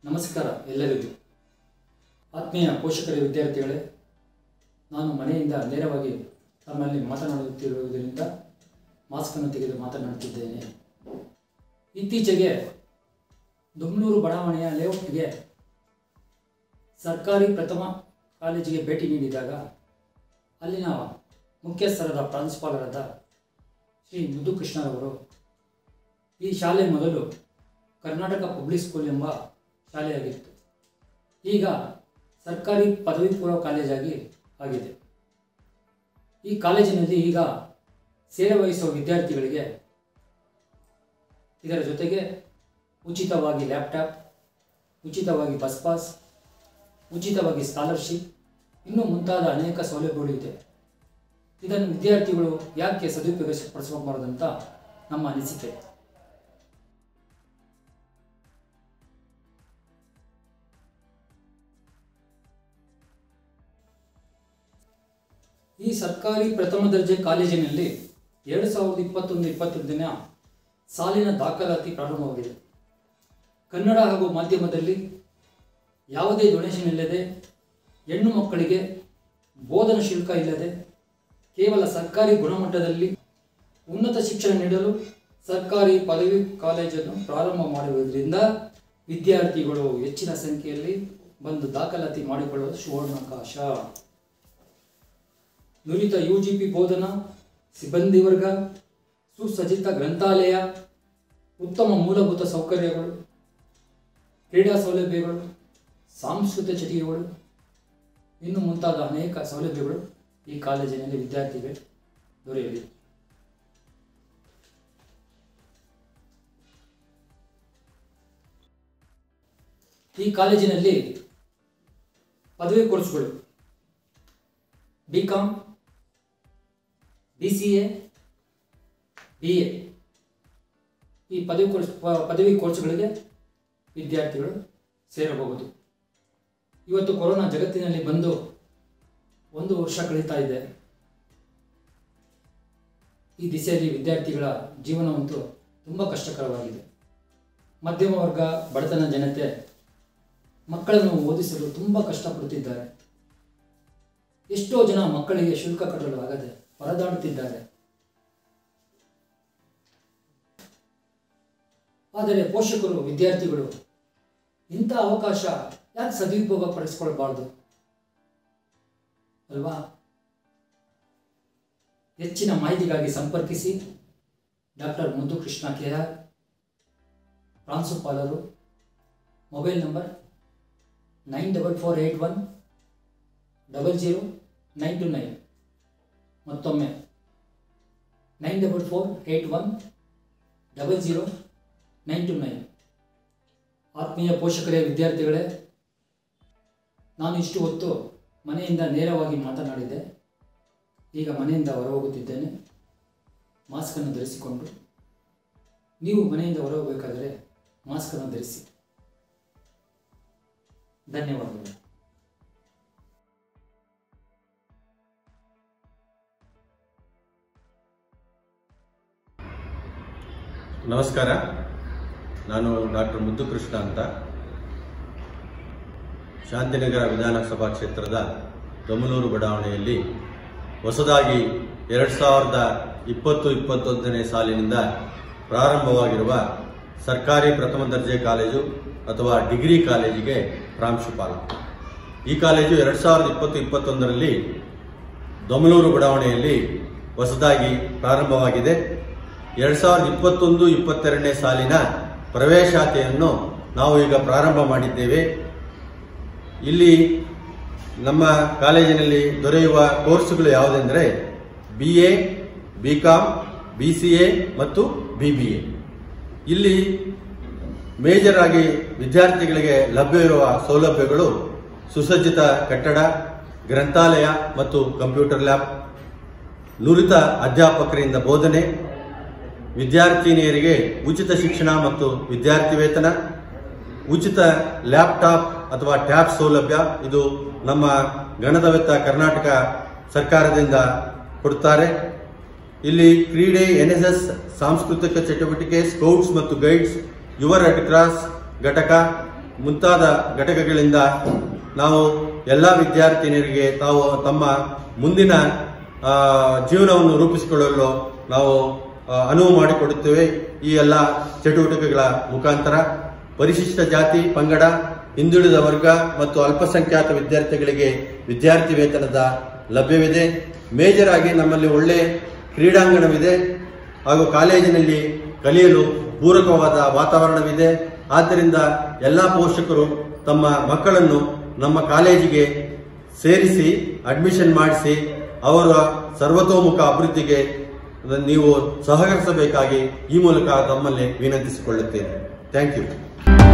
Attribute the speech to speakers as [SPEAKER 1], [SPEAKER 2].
[SPEAKER 1] ನಮಸ್ಕಾರ ಎಲ್ಲರಿಗೂ ಆತ್ಮೀಯ ಪೋಷಕರ ವಿದ್ಯಾರ್ಥಿಗಳೇ ನಾನು ಮನೆಯಿಂದ ನೇರವಾಗಿ ತಮ್ಮಲ್ಲಿ ಮಾತನಾಡುತ್ತಿರುವುದರಿಂದ ಮಾಸ್ಕನ್ನು ತೆಗೆದು ಮಾತನಾಡುತ್ತಿದ್ದೇನೆ ಇತ್ತೀಚೆಗೆ ದುಮ್ನೂರು ಬಡಾವಣೆಯ ಲೇಔಟ್ಗೆ ಸರ್ಕಾರಿ ಪ್ರಥಮ ಕಾಲೇಜಿಗೆ ಭೇಟಿ ನೀಡಿದಾಗ ಅಲ್ಲಿನ ಮುಖ್ಯಸ್ಥರಾದ ಪ್ರಾಂಶುಪಾಲರಾದ ಶ್ರೀ ಮುದ್ದುಕೃಷ್ಣರವರು ಈ ಶಾಲೆ ಮೊದಲು ಕರ್ನಾಟಕ ಪಬ್ಲಿಕ್ ಸ್ಕೂಲ್ ಎಂಬ ಶಾಲೆಯಾಗಿತ್ತು ಈಗ ಸರ್ಕಾರಿ ಪದವಿ ಪೂರ್ವ ಕಾಲೇಜಾಗಿ ಆಗಿದೆ ಈ ಕಾಲೇಜಿನಲ್ಲಿ ಈಗ ಸೇವೆ ವಹಿಸುವ ವಿದ್ಯಾರ್ಥಿಗಳಿಗೆ ಇದರ ಜೊತೆಗೆ ಉಚಿತವಾಗಿ ಲ್ಯಾಪ್ಟಾಪ್ ಉಚಿತವಾಗಿ ಬಸ್ ಪಾಸ್ ಉಚಿತವಾಗಿ ಸ್ಕಾಲರ್ಶಿಪ್ ಇನ್ನೂ ಮುಂತಾದ ಅನೇಕ ಸೌಲಭ್ಯಗಳು ಇದೆ ಇದನ್ನು ವಿದ್ಯಾರ್ಥಿಗಳು ಯಾಕೆ ಸದುಪಯೋಗಪಡಿಸಬಾರದಂತ ನಮ್ಮ ಅನಿಸಿಕೆ ಈ ಸರ್ಕಾರಿ ಪ್ರಥಮ ದರ್ಜೆ ಕಾಲೇಜಿನಲ್ಲಿ ಎರಡು ಸಾವಿರದ ಇಪ್ಪತ್ತೊಂದು ಇಪ್ಪತ್ತೆರಡನೇ ಸಾಲಿನ ದಾಖಲಾತಿ ಪ್ರಾರಂಭವಾಗಿದೆ ಕನ್ನಡ ಹಾಗೂ ಮಾಧ್ಯಮದಲ್ಲಿ ಯಾವುದೇ ಡೊನೇಷನ್ ಇಲ್ಲದೆ ಹೆಣ್ಣು ಮಕ್ಕಳಿಗೆ ಬೋಧನ ಶುಲ್ಕ ಇಲ್ಲದೆ ಕೇವಲ ಸರ್ಕಾರಿ ಗುಣಮಟ್ಟದಲ್ಲಿ ಉನ್ನತ ಶಿಕ್ಷಣ ನೀಡಲು ಸರ್ಕಾರಿ ಪದವಿ ಕಾಲೇಜನ್ನು ಪ್ರಾರಂಭ ಮಾಡಿರುವುದರಿಂದ ವಿದ್ಯಾರ್ಥಿಗಳು ಹೆಚ್ಚಿನ ಸಂಖ್ಯೆಯಲ್ಲಿ ಬಂದು ದಾಖಲಾತಿ ಮಾಡಿಕೊಳ್ಳುವ ಸುವರ್ಣಾವಕಾಶ ನುರಿತ ಯು ಜಿ ಪಿ ಬೋಧನಾ ಸಿಬ್ಬಂದಿ ವರ್ಗ ಸುಸಜ್ಜಿತ ಗ್ರಂಥಾಲಯ ಉತ್ತಮ ಮೂಲಭೂತ ಸೌಕರ್ಯಗಳು ಕ್ರೀಡಾ ಸೌಲಭ್ಯಗಳು ಸಾಂಸ್ಕೃತಿಕ ಚಟುವಟಿಕೆಗಳು ಇನ್ನು ಮುಂತಾದ ಅನೇಕ ಸೌಲಭ್ಯಗಳು ಈ ಕಾಲೇಜಿನಲ್ಲಿ ವಿದ್ಯಾರ್ಥಿಗಳಿಗೆ ದೊರೆಯಲಿದೆ ಈ ಕಾಲೇಜಿನಲ್ಲಿ ಪದವಿ ಕೋರ್ಸ್ಗಳು B Com B C A B A ಈ ಪದವಿ ಕೋರ್ಸ್ ಪ- ಪದವಿ ಕೋರ್ಸ್ಗಳಿಗೆ ವಿದ್ಯಾರ್ಥಿಗಳು ಸೇರಬಹುದು ಇವತ್ತು ಕೊರೋನಾ ಜಗತ್ತಿನಲ್ಲಿ ಬಂದು ಒಂದು ವರ್ಷ ಕಳೀತಾ ಇದೆ ಈ ದಿಸೆಯಲ್ಲಿ ವಿದ್ಯಾರ್ಥಿಗಳ ಜೀವನವಂತೂ ತುಂಬ ಕಷ್ಟಕರವಾಗಿದೆ ಮಧ್ಯಮ ವರ್ಗ ಬಡತನ ಜನತೆ ಮಕ್ಕಳನ್ನು ಓದಿಸಲು ತುಂಬ ಕಷ್ಟಪಡುತ್ತಿದ್ದಾರೆ ಎಷ್ಟೋ ಜನ ಮಕ್ಕಳಿಗೆ ಶುಲ್ಕ ಕಟ್ಟಲು ಆಗದೆ ಪರದಾಡುತ್ತಿದ್ದಾರೆ ಆದರೆ ಪೋಷಕರು ವಿದ್ಯಾರ್ಥಿಗಳು ಇಂಥ ಅವಕಾಶ ಯಾಕೆ ಸದುಪಯೋಗ ಪಡಿಸ್ಕೊಳ್ಬಾರ್ದು ಅಲ್ವಾ ಹೆಚ್ಚಿನ ಮಾಹಿತಿಗಾಗಿ ಸಂಪರ್ಕಿಸಿ ಡಾಕ್ಟರ್ ಮುದ್ದುಕೃಷ್ಣ ಕೆ ಆರ್ ಪ್ರಾಂಶುಪಾಲರು mobile number nine double four eight one double zero nine two nine ಮತ್ತೊಮ್ಮೆ nine double four eight one double zero nine two nine ಆತ್ಮೀಯ ಪೋಷಕರೇ ವಿದ್ಯಾರ್ಥಿಗಳೇ ನಾನು ಇಷ್ಟು ಹೊತ್ತು ಮನೆಯಿಂದ ನೇರವಾಗಿ ಮಾತನಾಡಿದ್ದೆ ಈಗ ಮನೆಯಿಂದ ಹೊರಹೋಗುತ್ತಿದ್ದೇನೆ ಮಾಸ್ಕನ್ನು ಧರಿಸಿಕೊಂಡು ನೀವು ಮನೆಯಿಂದ ಹೊರಹೋಗಬೇಕಾದರೆ ಮಾಸ್ಕನ್ನು ಧರಿಸಿ ಧನ್ಯವಾದಗಳು
[SPEAKER 2] ನಮಸ್ಕಾರ ನಾನು ಡಾಕ್ಟರ್ ಮುದ್ದುಕೃಷ್ಣ ಅಂತ ಶಾಂತಿನಗರ ವಿಧಾನಸಭಾ ಕ್ಷೇತ್ರದ ದಮನೂರು ಬಡಾವಣೆಯಲ್ಲಿ ಹೊಸದಾಗಿ ಎರಡು ಸಾವಿರದ ಇಪ್ಪತ್ತು ಇಪ್ಪತ್ತೊಂದನೇ ಸಾಲಿನಿಂದ ಪ್ರಾರಂಭವಾಗಿರುವ ಸರ್ಕಾರಿ ಪ್ರಥಮ ದರ್ಜೆ ಕಾಲೇಜು ಅಥವಾ ಡಿಗ್ರಿ ಕಾಲೇಜಿಗೆ ಪ್ರಾಂಶುಪಾಲ ಈ ಕಾಲೇಜು ಎರಡು ಸಾವಿರದ ಇಪ್ಪತ್ತು ಇಪ್ಪತ್ತೊಂದರಲ್ಲಿ ದೊಮಲೂರು ಬಡಾವಣೆಯಲ್ಲಿ ಹೊಸದಾಗಿ ಪ್ರಾರಂಭವಾಗಿದೆ ಎರಡು ಸಾವಿರದ ಇಪ್ಪತ್ತೊಂದು ಇಪ್ಪತ್ತೆರಡನೇ ಸಾಲಿನ ಪ್ರವೇಶಾತಿಯನ್ನು ನಾವು ಈಗ ಪ್ರಾರಂಭ ಮಾಡಿದ್ದೇವೆ ಇಲ್ಲಿ ನಮ್ಮ ಕಾಲೇಜಿನಲ್ಲಿ ದೊರೆಯುವ ಕೋರ್ಸುಗಳು ಯಾವುದೆಂದರೆ B A B Com B C A ಮತ್ತು ಬಿ ಬಿ ಎ ಇಲ್ಲಿ ಮೇಜರ್ ಆಗಿ ವಿದ್ಯಾರ್ಥಿಗಳಿಗೆ ಲಭ್ಯವಿರುವ ಸೌಲಭ್ಯಗಳು ಸುಸಜ್ಜಿತ ಕಟ್ಟಡ ಗ್ರಂಥಾಲಯ ಮತ್ತು ಕಂಪ್ಯೂಟರ್ ಲ್ಯಾಬ್ ನುರಿತ ಅಧ್ಯಾಪಕರಿಂದ ಬೋಧನೆ ವಿದ್ಯಾರ್ಥಿನಿಯರಿಗೆ ಉಚಿತ ಶಿಕ್ಷಣ ಮತ್ತು ವಿದ್ಯಾರ್ಥಿ ವೇತನ ಉಚಿತ ಲ್ಯಾಪ್ಟಾಪ್ ಅಥವಾ ಟ್ಯಾಬ್ ಸೌಲಭ್ಯ ಇದು ನಮ್ಮ ಗಣದವೆತ್ತ ಕರ್ನಾಟಕ ಸರ್ಕಾರದಿಂದ ಕೊಡುತ್ತಾರೆ ಇಲ್ಲಿ ಕ್ರೀಡೆ ಎನ್ಎಸ್ಎಸ್ ಸಾಂಸ್ಕೃತಿಕ ಚಟುವಟಿಕೆ ಸ್ಕೌಟ್ಸ್ ಮತ್ತು ಗೈಡ್ಸ್ ಯುವ ರೆಡ್ ಕ್ರಾಸ್ ಘಟಕ ಮುಂತಾದ ಘಟಕಗಳಿಂದ ನಾವು ಎಲ್ಲ ವಿದ್ಯಾರ್ಥಿನಿಯರಿಗೆ ತಾವು ತಮ್ಮ ಮುಂದಿನ ಆ, ಜೀವನವನ್ನು ರೂಪಿಸಿಕೊಳ್ಳಲು ನಾವು ಆ, ಅನುವು ಮಾಡಿಕೊಡುತ್ತೇವೆ ಈ ಎಲ್ಲ ಚಟುವಟಿಕೆಗಳ ಮುಖಾಂತರ ಪರಿಶಿಷ್ಟ ಜಾತಿ ಪಂಗಡ ಹಿಂದುಳಿದ ವರ್ಗ ಮತ್ತು ಅಲ್ಪಸಂಖ್ಯಾತ ವಿದ್ಯಾರ್ಥಿಗಳಿಗೆ ವಿದ್ಯಾರ್ಥಿ ವೇತನದ ಲಭ್ಯವಿದೆ ಮೇಜರ್ ಆಗಿ ನಮ್ಮಲ್ಲಿ ಒಳ್ಳೆ ಕ್ರೀಡಾಂಗಣವಿದೆ ಹಾಗೂ ಕಾಲೇಜಿನಲ್ಲಿ ಕಲಿಯಲು ಪೂರಕವಾದ ವಾತಾವರಣವಿದೆ ಆದ್ದರಿಂದ ಎಲ್ಲ ಪೋಷಕರು ತಮ್ಮ ಮಕ್ಕಳನ್ನು ನಮ್ಮ ಕಾಲೇಜಿಗೆ ಸೇರಿಸಿ ಅಡ್ಮಿಷನ್ ಮಾಡಿಸಿ ಅವರ ಸರ್ವತೋಮುಖ ಅಭಿವೃದ್ಧಿಗೆ ನೀವು ಸಹಕರಿಸಬೇಕಾಗಿ ಈ ಮೂಲಕ ತಮ್ಮಲ್ಲಿ ವಿನಂತಿಸಿಕೊಳ್ಳುತ್ತೇನೆ ಥ್ಯಾಂಕ್ ಯು